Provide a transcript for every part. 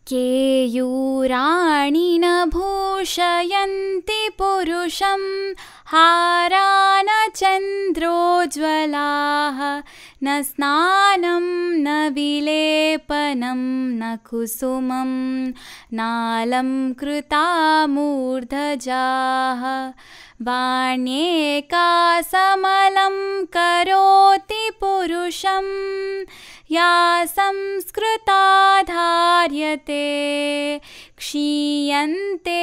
केयूराणि न भूषयन्ति पुरुषं हारा न चन्द्रोज्ज्वलाः न स्नानं न विलेपनं न कुसुमं नालं कृता मूर्धजाः वाण्येका समलं करोति पुरुषं या संस्कृता धार्यते क्षीयन्ते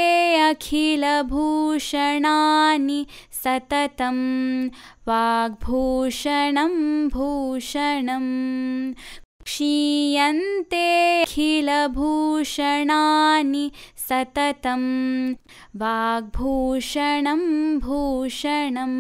अखिलभूषणानि सततं वाग्भूषणं भूषणम् क्षीयन्ते अखिलभूषणानि सततं वाग्भूषणं भूषणम्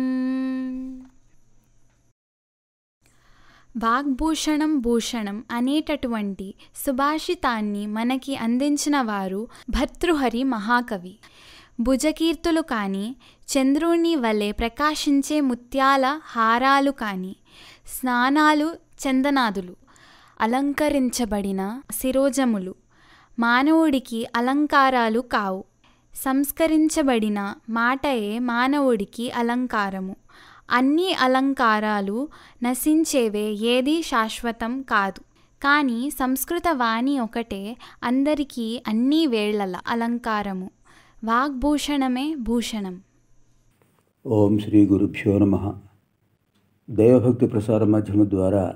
వాగ్భూషణం భూషణం అనేటటువంటి సుభాషితాన్ని మనకి అందించిన వారు భర్తృహరి మహాకవి భుజకీర్తులు కానీ చంద్రుని వలె ప్రకాశించే ముత్యాల హారాలు కానీ స్నానాలు చందనాదులు అలంకరించబడిన శిరోజములు మానవుడికి అలంకారాలు కావు సంస్కరించబడిన మాటయే మానవుడికి అలంకారము అన్ని అలంకారాలు నశించేవే ఏది శాశ్వతం కాదు కానీ సంస్కృత వాణి ఒకటే అందరికీ అన్ని వేళల అలంకారము వాగ్భూషణమే భూషణం ఓం శ్రీ గురుభ్యో నమ దైవభక్తి ప్రసార మాధ్యమ ద్వారా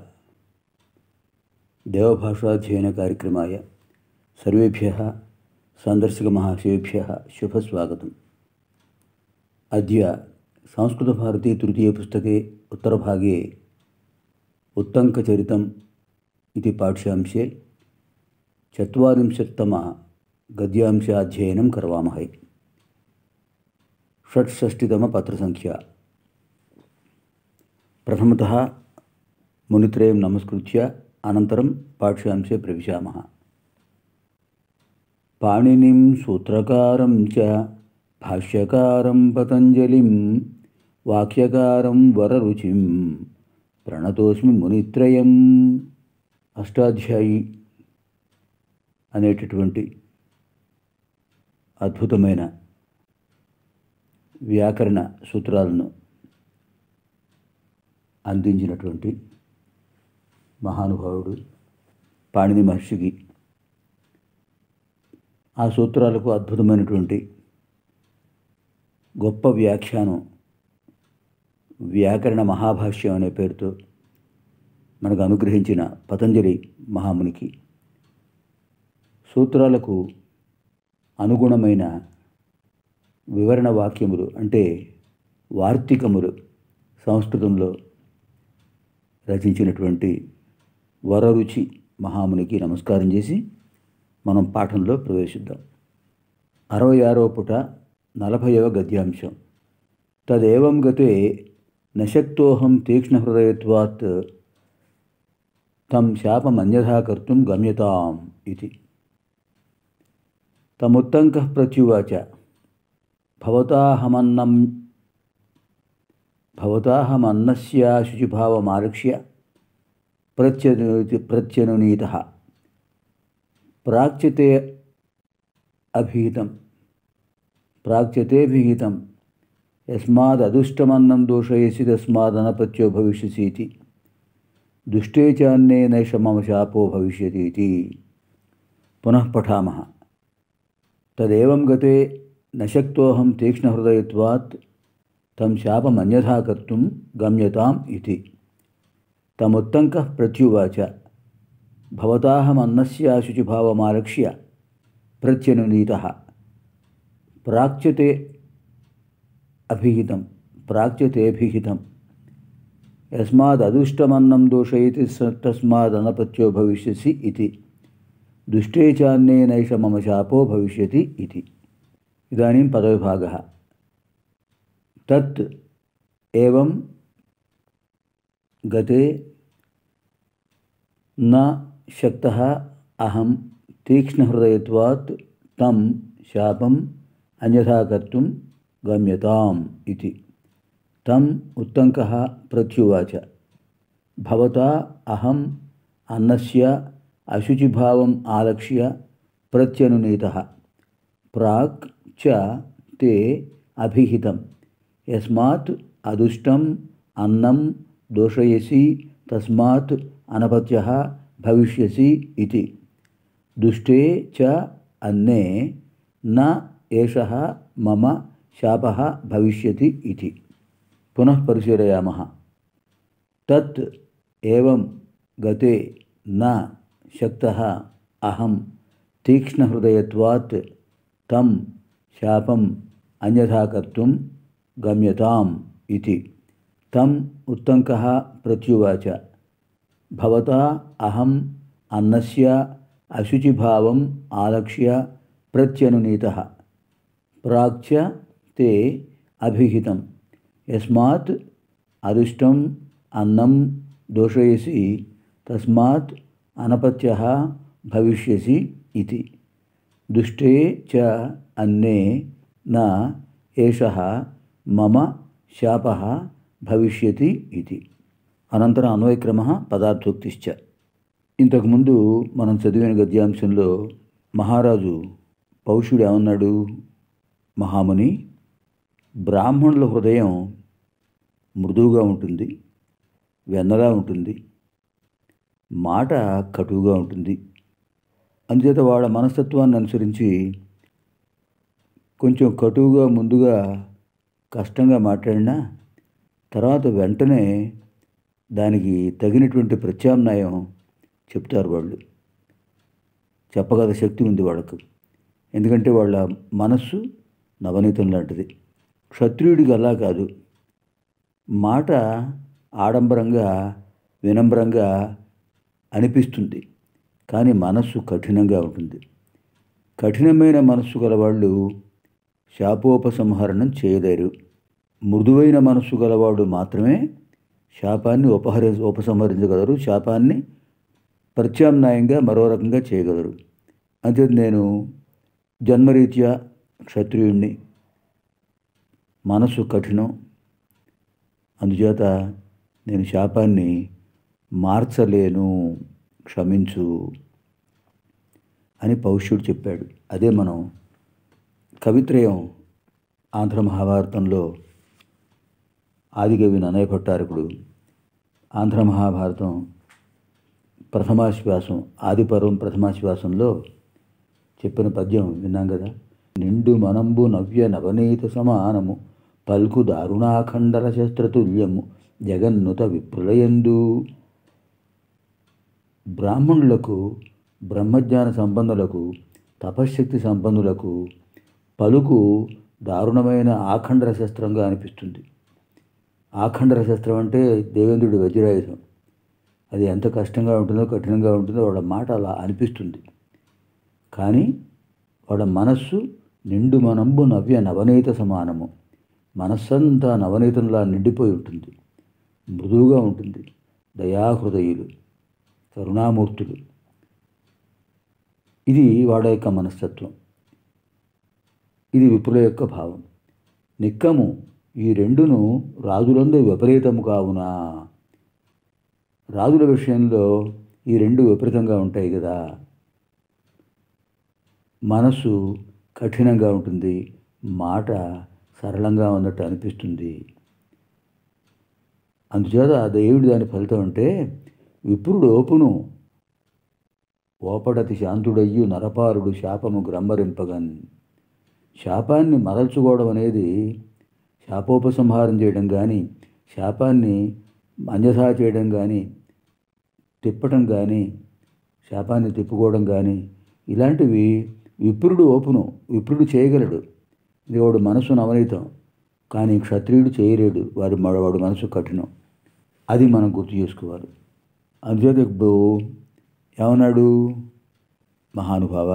దేవభాషాధ్యయన కార్యక్రమాయ సర్వేభ్య సందర్శకమహాశయేభ్య శుభస్వాగతం అద్య సంస్కృతभारती तृतीयपुस्तके उत्तरभागे उत्तङ्कचरितम् इति पाठ्यांशे चत्वारिंशत्तमगद्यांशाध्ययनं करवामहे षट्षष्टितमपत्रसङ्ख्या प्रथमतः मुनित्रयं नमस्कृत्य अनन्तरं पाठ्यांशे प्रविशामः पाणिनिं सूत्रकारं च भाष्यकारं पतञ्जलिं వాక్యకారం వరరుచిం ప్రణతోస్మి మునిత్రయం అష్టాధ్యాయి అనేటటువంటి అద్భుతమైన వ్యాకరణ సూత్రాలను అందించినటువంటి మహానుభావుడు పాణిని మహర్షికి ఆ సూత్రాలకు అద్భుతమైనటువంటి గొప్ప వ్యాఖ్యానం వ్యాకరణ మహాభాష్యం అనే పేరుతో మనకు అనుగ్రహించిన పతంజలి మహామునికి సూత్రాలకు అనుగుణమైన వివరణ వాక్యములు అంటే వార్తికములు సంస్కృతంలో రచించినటువంటి వరరుచి మహామునికి నమస్కారం చేసి మనం పాఠంలో ప్రవేశిద్దాం అరవై ఆరవ పుట నలభైవ గద్యాంశం తదేవం గతే నశక్తోహం తీక్ష్ణహృదయత్వాత్ తం శాపమన్యథా కర్తుం గమ్యతాం ఇది తముత్తంకః ప్రత్యువాచ భవతాహమన్నం భవతాహమన్నస్య శుచిభావమాలక్ష్య ప్రత్యను ప్రత్యనునీతः ప్రాక్చితే అభిహితం ప్రాక్చితేభిహితం యస్మాదదుష్టమన్నం దోషయసి తస్మాదనపత్యో భవిష్యసి ఇతి దుష్టే చాన్నే నైష మమ శాపో భవిష్యతి ఇది పునః పఠామः తదేవం గతే నశక్తోహం తీక్ష్ణహృదయత్వాత్ తం శాపమన్యథా కర్తుం గమ్యతాం ఇది తముత్తంకः ప్రత్యువాచ భవతాహమన్నస్యాశుచిభావమాలక్ష్య ప్రత్యనునీతः ప్రాక్చితే అభిహితం ప్రాక్చితేభిహితం యస్మాదదుష్టమన్నం దోషయతి తస్మాదనపత్యో భవిష్యసి ఇది దుష్టే చాన్నే నైష మమ శాపో భవిష్యతి ఇది ఇదానీం పదవిభాగः తత్ ఏవం గతే న శక్తः అహం తీక్ష్ణహృదయత్వాత్ తం శాపం అన్యథా కర్తుం గమ్యతాం ఇది తం ఉత్తంకः ప్రత్యువాచ భవతా అహం అన్నస్య అశుచిభావం ఆలక్ష్య ప్రత్యనునీత ప్రాక్ చ తే అభిహితం యస్మాత్ అదుష్టం అన్నం దోషయసి తస్మాత్ అనపత్య భవిష్యసి ఇది దుష్టే చ అన్నే న ఏష మమ శాప భవిష్యతి ఇది పునః పరిశీలయామः తత్ ఏవం గతే న శక్తः అహం తీక్ష్ణహృదయత్వాత్ తం శాపం అన్యథా కర్తుం గమ్యతాం ఇతి తం ఉత్తంకः ప్రత్యువాచ భవతా అహం అన్నస్య అశుచిభావం ఆలక్ష్య ప్రత్యనునీతः ప్రాక్చ తే అభిహితం యస్మాత్ అదుష్టం అన్నం దోషయసి తస్మాత్ అనపత్య భవిష్యసి ఇది దుష్టే చ అన్నే నా ఏష మమ శాప భవిష్యతి ఇది అనంతరం అన్వయక్రమ పదార్థోక్తిశ్చ ఇంతకుముందు మనం చదివిన గద్యాంశంలో మహారాజు పౌషుడు ఏమన్నాడు మహాముని బ్రాహ్మణుల హృదయం మృదువుగా ఉంటుంది వెన్నలా ఉంటుంది మాట కటువుగా ఉంటుంది అందుచేత వాళ్ళ మనస్తత్వాన్ని అనుసరించి కొంచెం కటువుగా ముందుగా కష్టంగా మాట్లాడినా తర్వాత వెంటనే దానికి తగినటువంటి ప్రత్యామ్నాయం చెప్తారు వాళ్ళు చెప్పగల శక్తి ఉంది వాళ్ళకు ఎందుకంటే వాళ్ళ మనస్సు నవనీతం లాంటిది క్షత్రియుడికి అలా కాదు మాట ఆడంబరంగా వినమ్రంగా అనిపిస్తుంది కానీ మనస్సు కఠినంగా ఉంటుంది కఠినమైన మనస్సు గలవాళ్ళు శాపోపసంహరణం చేయలేరు మృదువైన మనస్సు గలవాడు మాత్రమే శాపాన్ని ఉపహరి ఉపసంహరించగలరు శాపాన్ని ప్రత్యామ్నాయంగా మరో రకంగా చేయగలరు అంతే నేను జన్మరీత్యా క్షత్రియుణ్ణి మనసు కఠినం అందుచేత నేను శాపాన్ని మార్చలేను క్షమించు అని పౌష్యుడు చెప్పాడు అదే మనం కవిత్రయం ఆంధ్ర మహాభారతంలో ఆదికవి నన్నయ్య భట్టారకుడు ఆంధ్ర మహాభారతం ప్రథమాశ్వాసం ఆదిపర్వం ప్రథమాశ్వాసంలో చెప్పిన పద్యం విన్నాం కదా నిండు మనంబు నవ్య నవనీత సమానము పల్కు దారుణాఖండల శస్త్రతుల్యము జగన్నుత విప్రులయందు బ్రాహ్మణులకు బ్రహ్మజ్ఞాన సంపన్నులకు తపశ్శక్తి సంపన్నులకు పలుకు దారుణమైన ఆఖండర శస్త్రంగా అనిపిస్తుంది ఆఖండర శస్త్రం అంటే దేవేంద్రుడి వజ్రాయుధం అది ఎంత కష్టంగా ఉంటుందో కఠినంగా ఉంటుందో వాళ్ళ మాట అలా అనిపిస్తుంది కానీ వాళ్ళ మనస్సు నిండు మనంబు నవ్య నవనీత సమానము మనస్సంతా నవనీతంలా నిండిపోయి ఉంటుంది మృదువుగా ఉంటుంది దయాహృదయులు కరుణామూర్తులు ఇది వాళ్ళ యొక్క మనస్తత్వం ఇది విపుల యొక్క భావం నిక్కము ఈ రెండును రాజులందు విపరీతము కావునా రాజుల విషయంలో ఈ రెండు విపరీతంగా ఉంటాయి కదా మనసు కఠినంగా ఉంటుంది మాట సరళంగా ఉన్నట్టు అనిపిస్తుంది అందుచేత ఆ దేవుడి దాని ఫలితం అంటే విప్రుడు ఓపును ఓపడతి శాంతుడయ్యు నరపారుడు శాపము గ్రమ్మరింపగన్ శాపాన్ని మరల్చుకోవడం అనేది శాపోపసంహారం చేయడం కానీ శాపాన్ని అన్యథా చేయడం కానీ తిప్పటం కానీ శాపాన్ని తిప్పుకోవడం కానీ ఇలాంటివి విప్రుడు ఓపును విప్రుడు చేయగలడు ఇది వాడు మనసు నవనీతం కానీ క్షత్రియుడు చేయలేడు వాడి వాడు మనసు కఠినం అది మనం గుర్తు చేసుకోవాలి అందుచేత ఇప్పుడు ఏమన్నాడు మహానుభావ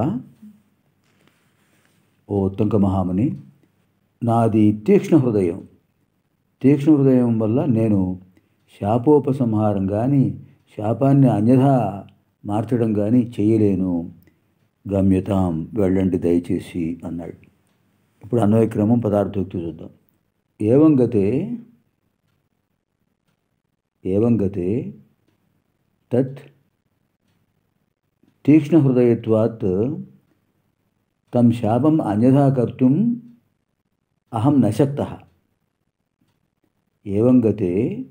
ఓ ఉత్తంక మహాముని నాది తీక్ష్ణ హృదయం తీక్ష్ణ హృదయం వల్ల నేను శాపోపసంహారం కానీ శాపాన్ని అన్యథా మార్చడం కానీ చేయలేను గమ్యతాం వెళ్ళండి దయచేసి అన్నాడు ఇప్పుడు అన్వయక్రమం పదార్థోక్తి చూద్దాం ఏవం గతే ఏవం గతే తత్ తీక్ష్ణహృదయత్వాత్ తం శాపం అన్యథా కర్తుం అహం నశక్త ఏవం గతే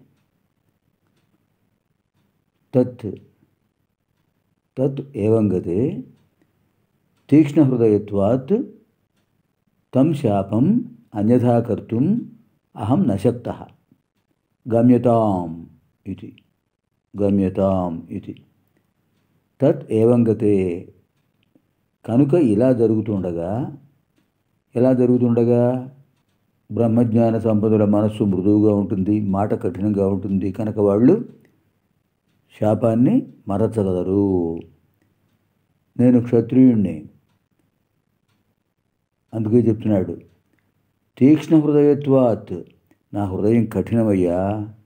తత్ తత్ ఏవం గతే తీక్ష్ణహృదయత్వాత్ తం శాపం అన్యథా కర్తుం అహం నశక్త గమ్యతాం ఇది గమ్యతాం ఇది తత్ ఏవం గతే కనుక ఇలా జరుగుతుండగా ఎలా జరుగుతుండగా బ్రహ్మజ్ఞాన సంపదల మనస్సు మృదువుగా ఉంటుంది మాట కఠినంగా ఉంటుంది కనుక వాళ్ళు శాపాన్ని మరచగలరు నేను క్షత్రియుణ్ణి అందుకే చెప్తున్నాడు తీక్ష్ణ హృదయత్వాత్ నా హృదయం కఠినమయ్యా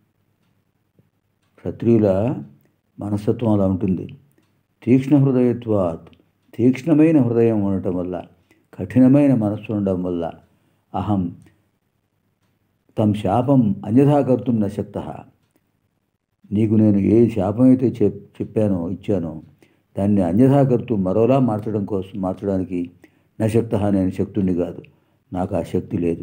క్షత్రియుల మనస్తత్వం అలా ఉంటుంది తీక్ష్ణ హృదయత్వాత్ తీక్ష్ణమైన హృదయం ఉండటం వల్ల కఠినమైన మనస్సు ఉండడం వల్ల అహం తం శాపం అన్యథా కర్తుం నశక్త నీకు నేను ఏ శాపం అయితే చెప్ చెప్పానో ఇచ్చానో దాన్ని అన్యథా కర్తూ మరోలా మార్చడం కోసం మార్చడానికి నశక్త నేను శక్తుణ్ణి కాదు నాకు ఆ శక్తి లేదు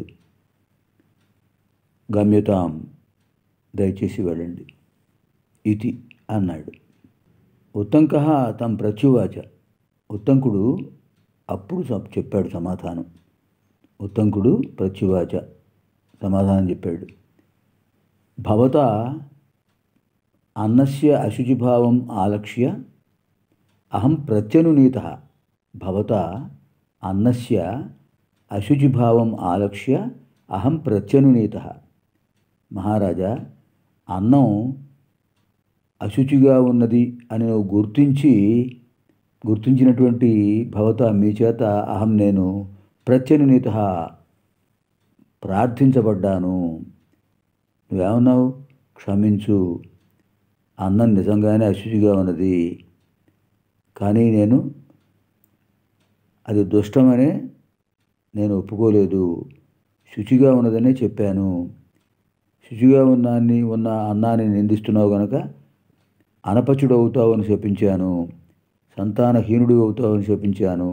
గమ్యతాం దయచేసి వెళ్ళండి ఇది అన్నాడు ఉత్తంక తం ప్రత్యువాచ ఉత్తంకుడు అప్పుడు స- చెప్పాడు సమాధానం ఉత్తంకుడు ప్రత్యువాచ సమాధానం చెప్పాడు భవత అన్నస్య అశుచిభావం ఆలక్ష్య అహం ప్రత్యనునీత భవత అన్నస్య అశుచిభావం ఆలక్ష్య అహం ప్రత్యనునీత మహారాజా అన్నం అశుచిగా ఉన్నది అని నువ్వు గుర్తించి గుర్తించినటువంటి భవత మీ చేత అహం నేను ప్రత్యనునీత ప్రార్థించబడ్డాను నువ్వేమన్నావు క్షమించు అన్నం నిజంగానే అశుచిగా ఉన్నది కానీ నేను అది దుష్టమనే నేను ఒప్పుకోలేదు శుచిగా ఉన్నదనే చెప్పాను శుచిగా ఉన్నాన్ని ఉన్న అన్నాన్ని నిందిస్తున్నావు గనక అనపచుడు అవుతావు అని శపించాను సంతానహీనుడు అవుతావు అని శపించాను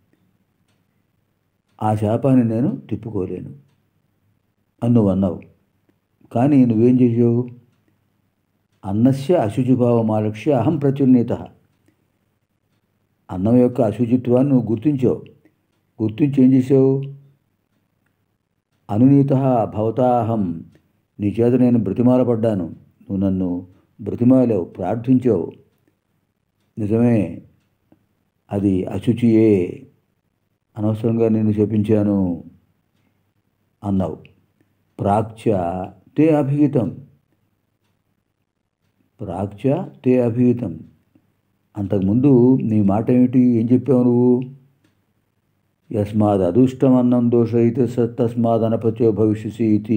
ఆ శాపాన్ని నేను తిప్పుకోలేను అని నువ్వు అన్నావు కానీ నువ్వేం చేసావు అన్నస్య అశుచిభావం ఆలక్ష్య అహం ప్రత్యున్నీత అన్నం యొక్క అశుచిత్వాన్ని నువ్వు గుర్తించావు గుర్తించి ఏం చేసావు అనునీత భవతాహం నీ చేత నేను బ్రతిమాలపడ్డాను నువ్వు నన్ను బ్రతిమాలావు ప్రార్థించావు నిజమే అది అశుచియే అనవసరంగా నేను శపించాను అన్నావు ప్రాక్చ తే అభిహితం ప్రాక్చ తే అభిహితం అంతకుముందు నీ మాట ఏమిటి ఏం చెప్పావు నువ్వు యస్మాద్ అదుష్టమన్నం దోషయితే తస్మాద్ అనపత్యో భవిష్యసి ఇది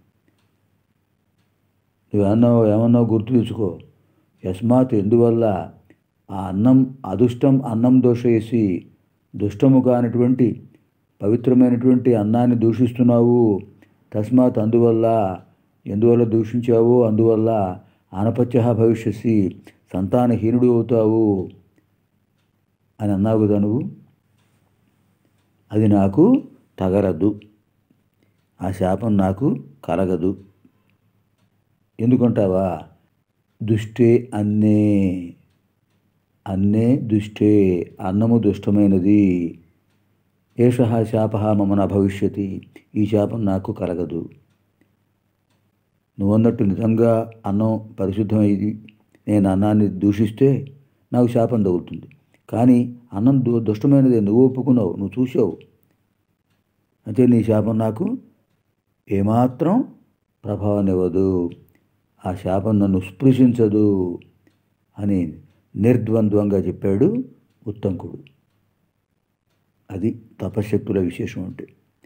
నువ్వేమన్నావు ఏమన్నావు గుర్తు తెచ్చుకో యస్మాత్ ఎందువల్ల ఆ అన్నం అదుష్టం అన్నం దోషయేసి దుష్టము కానటువంటి పవిత్రమైనటువంటి అన్నాన్ని దూషిస్తున్నావు తస్మాత్ అందువల్ల ఎందువల్ల దూషించావు అందువల్ల అనపత్య భవిష్యసి సంతానహీనుడు అవుతావు అని అన్నావు కదా నువ్వు అది నాకు తగరదు ఆ శాపం నాకు కలగదు ఎందుకంటావా దుష్టే అన్నే అన్నే దుష్టే అన్నము దుష్టమైనది ఏష శాప మమ నా భవిష్యతి ఈ శాపం నాకు కలగదు నువ్వన్నట్టు నిజంగా అన్నం పరిశుద్ధమైంది నేను అన్నాన్ని దూషిస్తే నాకు శాపం తగులుతుంది కానీ అన్నం దు దుష్టమైనదే నువ్వు ఒప్పుకున్నావు నువ్వు చూసావు అంటే నీ శాపం నాకు ఏమాత్రం ప్రభావం ఇవ్వదు ఆ శాపం నన్ను స్పృశించదు అని నిర్ద్వంద్వంగా చెప్పాడు ఉత్తంకుడు అది తపశక్తుల విశేషం అంటే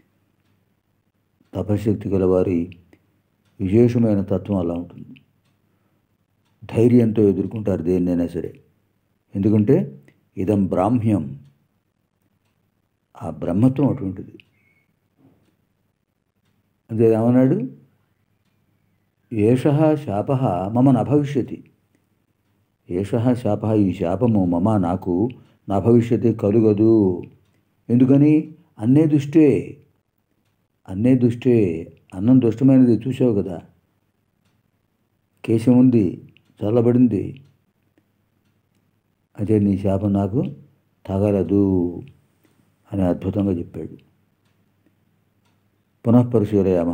తపశక్తి గల వారి విశేషమైన తత్వం అలా ఉంటుంది ధైర్యంతో ఎదుర్కొంటారు దేన్నైనా సరే ఎందుకంటే ఇదం బ్రాహ్మ్యం ఆ బ్రహ్మత్వం అటువంటిది అంతే ఏమన్నాడు ఏష శాప మమ నభవిష్యతి ఏష శాప ఈ శాపము మమ నాకు నా భవిష్యతి కలుగదు ఎందుకని అన్నే దుష్టే అన్నే దుష్టే అన్నం దుష్టమైనది చూసావు కదా కేశం ఉంది చల్లబడింది అదే నీ శాపం నాకు తగలదు అని అద్భుతంగా చెప్పాడు పునఃపరిశీలయామ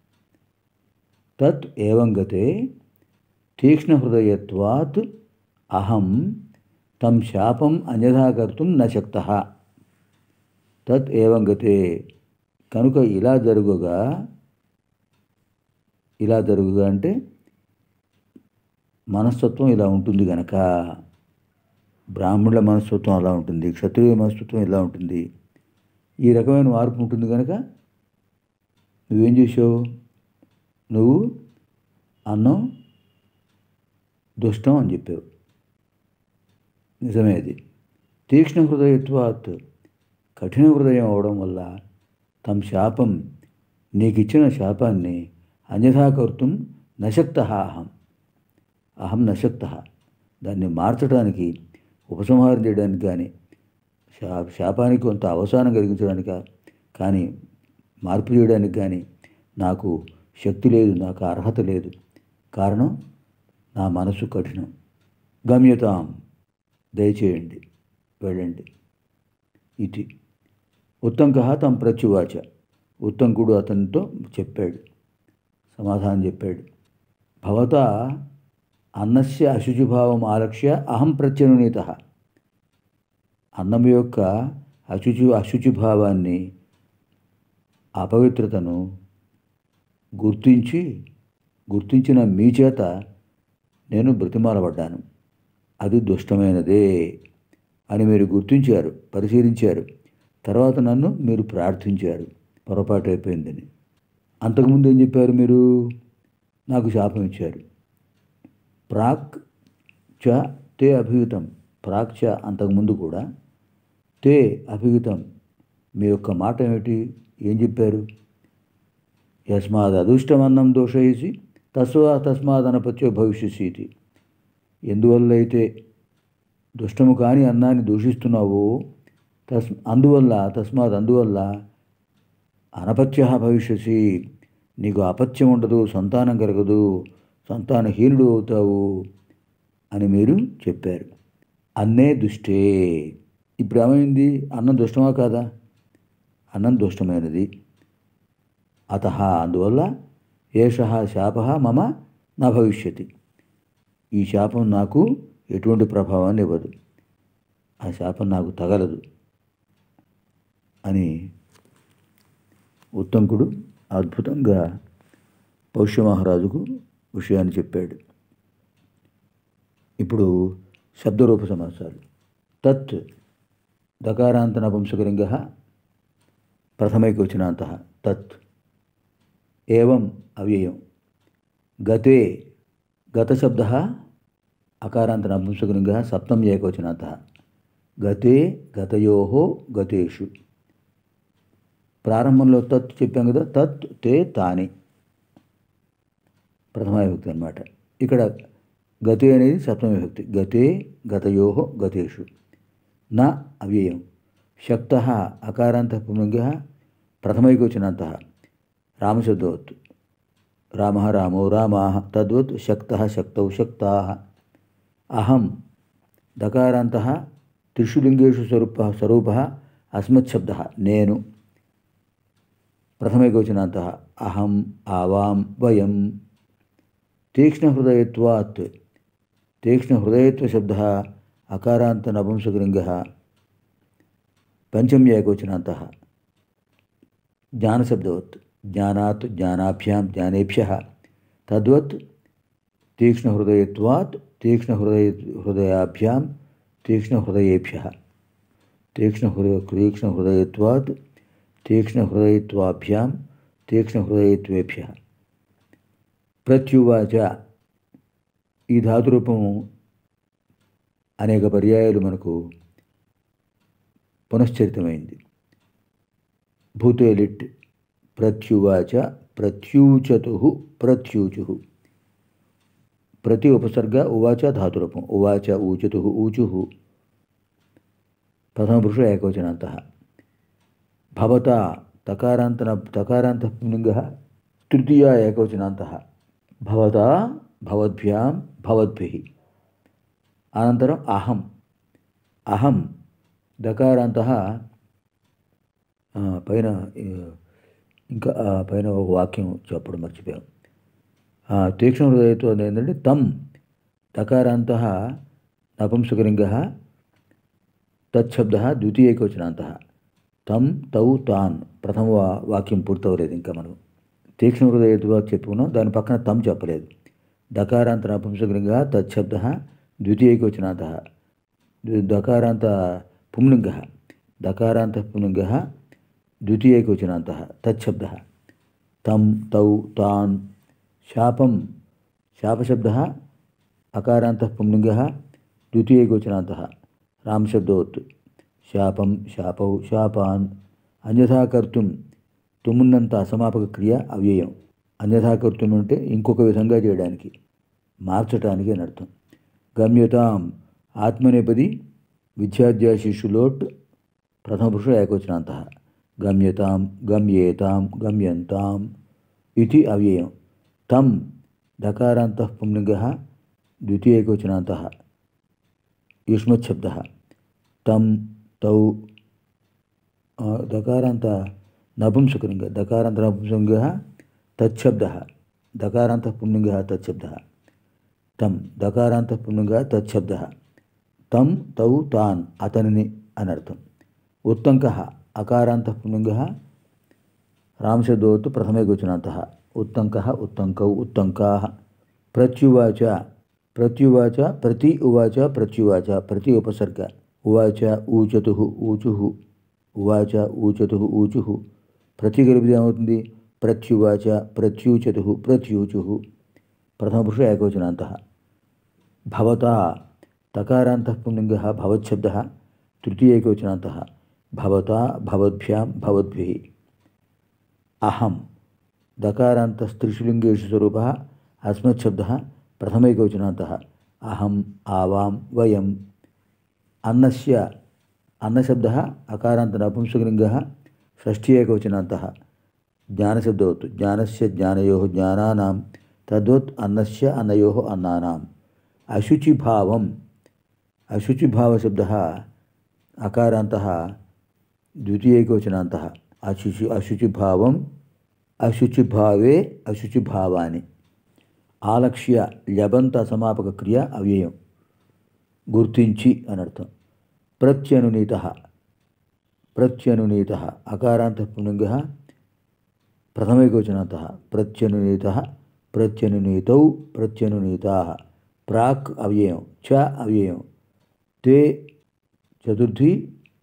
తత్ ఏవం గతే తీక్ష్ణహృదయత్వాత్ అహం తం శాపం అన్యథా కర్తుం న శక్త తత్ ఏవం గతే కనుక ఇలా జరుగుగా ఇలా జరుగుగా అంటే మనస్తత్వం ఇలా ఉంటుంది గనక బ్రాహ్మణుల మనస్తత్వం అలా ఉంటుంది క్షత్రియ మనస్తత్వం ఇలా ఉంటుంది ఈ రకమైన మార్పు ఉంటుంది కనుక నువ్వేం చేసావు నువ్వు అన్నం దుష్టం అని చెప్పావు నిజమే అది తీక్ష్ణ హృదయత్వాత్ కఠిన హృదయం అవడం వల్ల తమ శాపం నీకు ఇచ్చిన శాపాన్ని అన్యథా కర్తుం నశక్త అహం అహం నశక్త దాన్ని మార్చడానికి ఉపసంహారం చేయడానికి కానీ శా శాపానికి కొంత అవసానం కలిగించడానికి కానీ మార్పు చేయడానికి కానీ నాకు శక్తి లేదు నాకు అర్హత లేదు కారణం నా మనసు కఠినం గమ్యతాం దయచేయండి వెళ్ళండి ఇది ఉత్తంక తం ప్రత్యువాచ ఉత్తంకుడు అతనితో చెప్పాడు సమాధానం చెప్పాడు భవత అన్నస్య అశుచిభావం ఆలక్ష్య అహం ప్రత్యనునీత అన్నం యొక్క అశుచి అశుచిభావాన్ని అపవిత్రతను గుర్తించి గుర్తించిన మీ చేత నేను బ్రతిమాలబడ్డాను అది దుష్టమైనదే అని మీరు గుర్తించారు పరిశీలించారు తర్వాత నన్ను మీరు ప్రార్థించారు పొరపాటు అయిపోయిందని అంతకుముందు ఏం చెప్పారు మీరు నాకు శాపం ఇచ్చారు ప్రాక్ చ తే అభిహితం ప్రాక్ చ అంతకుముందు కూడా తే అభిహితం మీ యొక్క మాట ఏమిటి ఏం చెప్పారు యస్మాద్ అదృష్టమన్నం దోషయిసి తస్వా తస్మాద్ అనపత్యో భవిష్యసీతి ఎందువల్ల అయితే దుష్టము కాని అన్నాన్ని దూషిస్తున్నావో తస్ అందువల్ల తస్మాత్ అందువల్ల అనపత్య భవిష్యసి నీకు అపత్యం ఉండదు సంతానం కలగదు సంతానహీనుడు అవుతావు అని మీరు చెప్పారు అన్నే దుష్టే ఇప్పుడు ఏమైంది అన్నం దుష్టమా కాదా అన్నం దుష్టమైనది అత అందువల్ల ఏష శాప మమ నా భవిష్యతి ఈ శాపం నాకు ఎటువంటి ప్రభావాన్ని ఇవ్వదు ఆ శాపం నాకు తగలదు అని ఉత్తంకుడు అద్భుతంగా పౌష్య మహారాజుకు విషయాన్ని చెప్పాడు ఇప్పుడు శబ్దరూప సమాసాలు తత్ దకారాంత నపుంసకలింగ ప్రథమైకవచనాంత తత్ ఏవం అవ్యయం గతే గతశబ్ద అకారాంత నపుంసకలింగ సప్తం ఏకవచనాంత గతే గతయో గతేషు ప్రారంభంలో తత్ చెప్పాం కదా తత్ తే తాని ప్రథమ విభక్తి అనమాట ఇక్కడ గతే అనేది సప్తమ విభక్తి గతే గతయో గతేషు నా అవ్యయం శక్త అకారాంత పుంలింగ ప్రథమైకోచనంత రామశబ్దవత్ రామ రామో రామా తద్వత్ శక్త శక్తౌ శక్తా అహం దకారాంత త్రిషు లింగేషు స్వరూప స్వరూప అస్మత్శబ్ద నేను ప్రథమైకోచనాంత అహం ఆవాం వయం తీక్ష్ణహృదయత్వాత్ తీక్ష్ణహృదయత్వశబ్ద అకారాంత నపుంసకలింగ పంచమ్యేకోచనాంత జ్ఞానశబ్దవత్ జ్ఞానాత్ జ్ఞానాభ్యాం జ్ఞానేభ్య తద్వత్ తీక్ష్ణహృదయత్వాత్ తీక్ష్ణహృదయ హృదయాభ్యాం తీక్ష్ణహృదయేభ్య తీక్ష్ణహృదయ తీక్ష్ణహృదయత్వాత్ తీక్ష్ణహృదయత్వాభ్యాం తీక్ష్ణహృదయత్వేభ్య ప్రత్యువాచ ఈ ధాతురూపము అనేక పర్యాయాలు మనకు పునశ్చరితమైంది భూతేలిట్ ప్రత్యువాచ ప్రత్యూచతు ప్రత్యూచు ప్రతి ఉపసర్గ ఉవాచ ధాతురూపం ఉవాచ ఊచతు ఊచు ప్రథమ పురుష ఏకవచనాంత భవత తకారాంతన తకారాంత పుంలింగ తృతీయ ఏకవచనాంత భవత భవద్భ్యాం భవద్భిः అనంతరం అహం అహం దకారాంత పైన ఆ, ఇంకా ఆ, పైన ఒక వాక్యం చెప్పడం మర్చిపోయాం ఆ, తీక్ష్ణ హృదయతో ఏంటంటే తం దకారాంత నపుంసకలింగ తచ్చబ్ద ద్వితీయకవచనాంత తం తౌ తాన్ ప్రథమ వా- వాక్యం పూర్తవలేదు ఇంకా మనం తీక్ష్ణ హృదయత్వ చెప్పుకున్నాం దాని పక్కన తం చెప్పలేదు దకారాంత నపుంసకలింగ తచ్చబ్ద ద్వితీయకవచనాంత దకారాంత పుంలింగ దకారాంత పుంలింగ ద్వితీయకవచనాంత తచ్చబ్ద తం తౌ తాన్ శాపం శాపశబ్ద అకారాంత పుంలింగ ద్వితీయకవచనాంత రామశబ్దోత్ శాపం శాపౌ శాపాన్ అన్యథా కర్తుం తుమ్మున్నంత అసమాపక క్రియ అవ్యయం అన్యథా కర్తుం అంటే ఇంకొక విధంగా చేయడానికి మార్చటానికి అని అర్థం గమ్యతాం ఆత్మనేపది విద్యాధ్యాయ శిష్యులోట్ ప్రథమ పురుష ఏకవచనాంత గమ్యతాం గమ్యేతాం గమ్యంతాం ఇది అవ్యయం తం దకారాంత పుంలింగ ద్వితీయకవచనాంత యుష్మశబ్ద తం తౌ ఆ, దకారాంత నపుంసకలింగ దకారాంత నపుంసకలింగ తచ్చబ్ద దకారాంత పుంలింగ తచ్చబ్ద తం దకారాంత పుంలింగ తచ్చబ్ద తం తౌ తాన్ అతనిని అని అర్థం ఉత్తంక అకారాంత పుంలింగ రామశబ్దోత్ ప్రథమేకవచనాంత ఉత్తంక ఉత్తంకౌ ఉత్తంకా ప్రత్యువాచ ప్రత్యువాచ ప్రతి ఉవాచ ప్రత్యువాచ ప్రతి ఉపసర్గ ఉవాచ ఊచతు ఊచు ఉవాచ ఊచతు ఊచు ప్రతి కలిపితే ఏమవుతుంది ప్రత్యువాచ ప్రత్యూచతు ప్రత్యూచు ప్రథమ పురుష ఏకవచనాంత భవత తకారాంత పుంలింగ భవచ్చబ్ద తృతీయైకవచనాంత భవత భవద్భ్యాం భవద్భిः అహం దకారాంత స్త్రీషులింగేషు స్వరూప అస్మచ్చబ్ద ప్రథమైకవచనాంత అహం ఆవాం వయం అన్నస్య అన్నశబ్ద అకారాంత నపుంసకలింగ షష్ఠీ ఏకవచనాంత జ్ఞానశబ్దవత్ జ్ఞానస్య జ్ఞానయో జ్ఞానానాం తద్వత్ అన్నస్య అన్నయో అన్నానాం అశుచిభావం అశుచిభావశబ్ద అకారాంత ద్వితీయైకవచనాంత అశుచి అశుచిభావం అశుచిభావే అశుచిభావాని ఆలక్ష్య లబంత సమాపక క్రియ అవ్యయం గుర్తించి అనర్థం ప్రత్యనునీత ప్రత్యనునీత అకారాంత పుంలింగ ప్రథమైకవచనాంత ప్రత్యనునీత ప్రత్యనునీతౌ ప్రత్యనునీతా ప్రాక్ అవ్యయం చ అవ్యయం తే చతుర్థి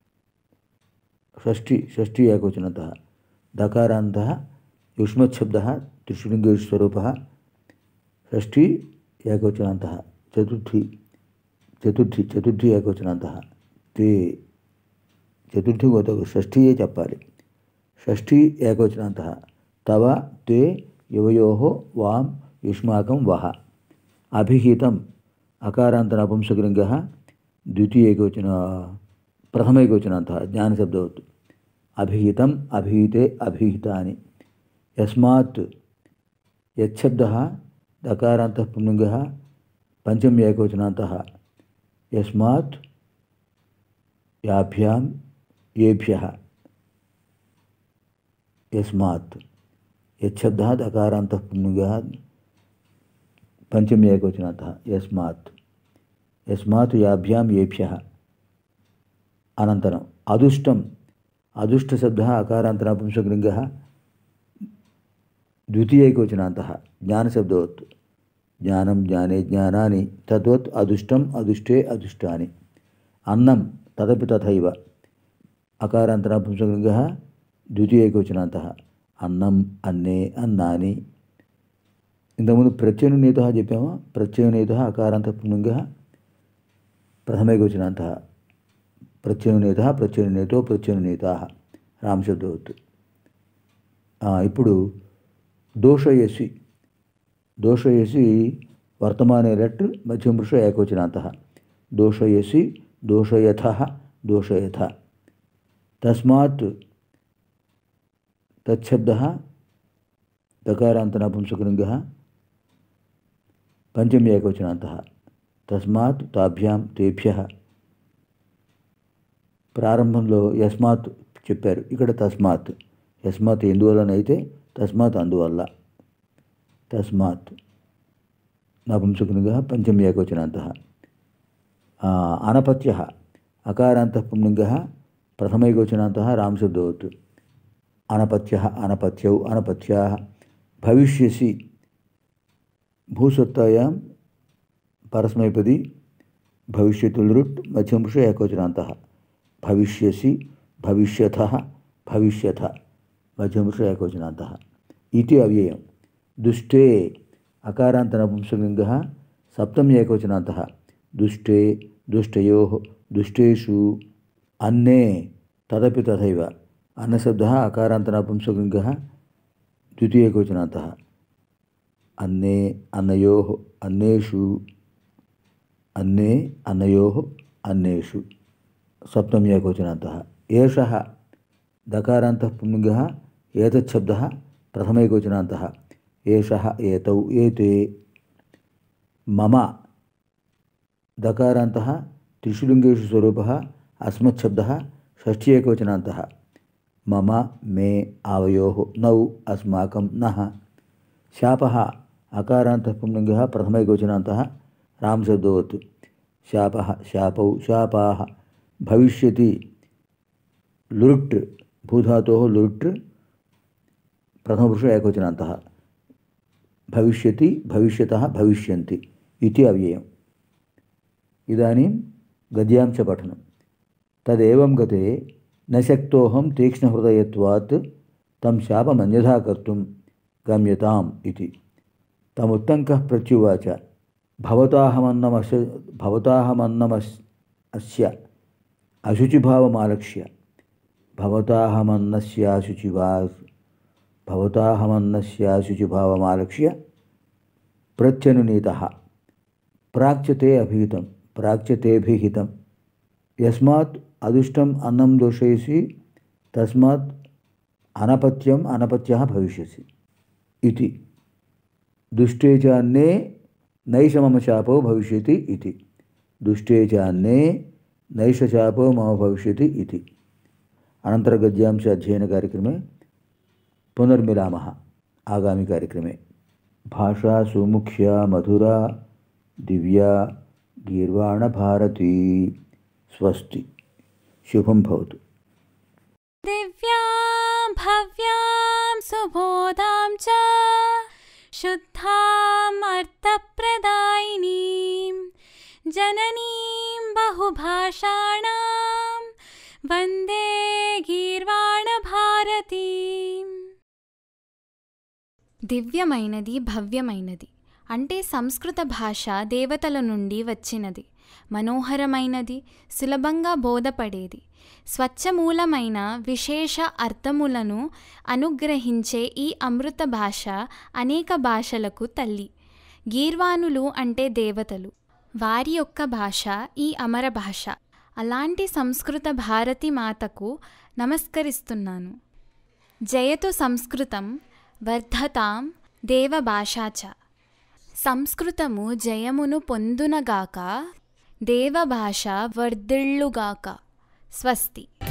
షష్ఠి షష్ఠి ఏకవచనత దకారాంత యుష్మశబ్ద త్రిశులింగేషు స్వరూప షష్ఠి ఏకవచనాంత చతుర్థి చతుర్థి చతుర్థి ఏకవచనాంత తే చతుర్థి గోత షష్ఠియే చెప్పాలి షష్ఠి ఏకవచనాంత తవ తే యువయో వాం యుష్మాకం వహ అభిహితం అకారాంత నపుంసకలింగ ద్వితీయైకవచన ప్రథమైకవచనాంత జ్ఞానశబ్దవత్ అభిహితం అభిహితే అభిహితాని యస్మాత్ యచ్చబ్ద దకారాంత పుంలింగ పంచమ ఏకవచనాంత యస్మాత్ యాభ్యాం ఏభ్య యస్మాత్ యచ్చబ్ద దకారాంత పుంలింగ పంచమ ఏకవచనాంత యస్మాత్ యస్మాత్ యాభ్యాం ఏభ్య అనంతరం అదుష్టం అదుష్టశబ్ద అకారాంతర పుంసకలింగ ద్వితీయైకవచనాంత జ్ఞానశబ్దవత్ జ్ఞానం జ్ఞానే జ్ఞానాని తద్వత్ అదుష్టం అదుష్టే అదుష్టాని అన్నం తదపి తథైవ అకారాంతర పుంసకలింగ ద్వితీయైకవచనాంత అన్నం అన్నే అన్నాని ఇంతకుముందు ప్రత్యనునీత చెప్పామా ప్రత్యనునీత అకారాంత పుంలింగ ప్రథమైకవచనాంత ప్రత్యనునేత ప్రత్యనునేతో ప్రత్యనునేతా రామశబ్దవత్ ఇప్పుడు దోషయసి దోషయసి వర్తమానే లట్ మధ్యమపురుష ఏకవచనాంత దోషయసి దోషయథ దోషయథ తస్మాత్ तच्छब्दः दकारान्तनपुंसकलिङ्गः पञ्चमी एकवचनान्तः తస్మాత్ తాభ్యాం తేభ్య ప్రారంభంలో యస్మాత్ చెప్పారు ఇక్కడ తస్మాత్ యస్మాత్ ఎందువల్లనైతే తస్మాత్ అందువల్ల తస్మాత్ నపుంసకునిగా పంచమి ఏకవచనాంత అనపత్య అకారాంత పుంలింగ ప్రథమైకవచనాంత రామశబ్దవత్ అనపత్య అనపత్యౌ అనపత్యా భవిష్యసి భూసత్తాయాం పరస్మైపది భవిష్యతులృట్ మధ్యపురుష ఏకవచనాంత భవిష్యసి భవిష్యథ భవిష్యథ మధ్యపురుష ఏకవచనాంత ఇది అవ్యయం దుష్టే అకారాంత నపుంసలింగ సప్తమి ఏకవచనాంత దుష్టే దుష్టయో దుష్టేషు అన్నే తదపి తథైవ అన్నశబ్ద అకారాంత నపుంసలింగ ద్వితీయేకవచనాంత అన్నే అన్నయో అన్నేషు అన్నే అన్నయో అన్నేషు సప్తమి ఏకవచనాంత ఏష దకారాంత పుంలింగ ఏతచ్చబ్ద ప్రథమైకవచనాంత ఏష ఏతౌ ఏతే మమ దకారాంత త్రిషులింగేషు స్వరూప అస్మచ్చబ్ద షష్ఠీ ఏకవచనాంత మమ మే आवयो नौ अस्माकं नः శాపः అకారాంతః పుంలింగः ప్రథమైకవచనాन्तः రామశబ్దవత్ శాపः శాపౌ శాపాः భవిష్యతి లురుట్ భూధాతోः లురుట్ ప్రథమపురుష ఏకవచనాन्तः భవిష్యతి భవిష్యతः భవిష్యంతి इति अव्ययम् इदानीं गद्यांशपठनं तदेवं गते न शक्तोऽहं तीक्ष्णहृदयत्वात् तं शापमन्यथा कर्तुं गम्यताम् इति तमुत्तङ्कः प्रत्युवाच भवताहमन्नमस्य भवताहमन्नमस् अस्य अशुचिभावमालक्ष्य भवताहमन्नस्याशुचिभा भवताहमन्नस्याशुचिभावमालक्ष्य प्रत्यनुनीतः प्राच्यते अभिहितं प्राच्यतेभिहितं यस्मात् अदुष्टम् अन्नं दोषयसि तस्मात् अनपत्यम् अनपत्यः भविष्यसि इति दुष्टे च अन्ने नैष मम शापो भविष्यति इति दुष्टे च अन्ने नैष शापो मम भविष्यति इति अनन्तरगद्यांश अध्ययनकार्यक्रमे पुनर्मिलामः आगामिकार्यक्रमे भाषा सुमुख्या मधुरा दिव्या गीर्वाणभारती स्वस्ति शुभं भवतु दिव्यां भव्यां सुबोधां च शुद्धाम् अर्थप्रदायिनीं जननीं बहुभाषाणां वन्दे गीर्वाणभारतीम् దివ్యమైనది భవ్యమైనది అంటే సంస్కృత భాష దేవతల నుండి వచ్చినది మనోహరమైనది సులభంగా బోధపడేది స్వచ్ఛమూలమైన విశేష అర్థములను అనుగ్రహించే ఈ అమృత భాష అనేక భాషలకు తల్లి గీర్వాణులు అంటే దేవతలు వారి యొక్క భాష ఈ అమర భాష అలాంటి సంస్కృత భారతి మాతకు నమస్కరిస్తున్నాను జయతు సంస్కృతం వర్ధతాం దేవభాషా చ సంస్కృతము జయమును పొందునగాక దేవభాష వర్ధిల్లుగాక స్వస్తి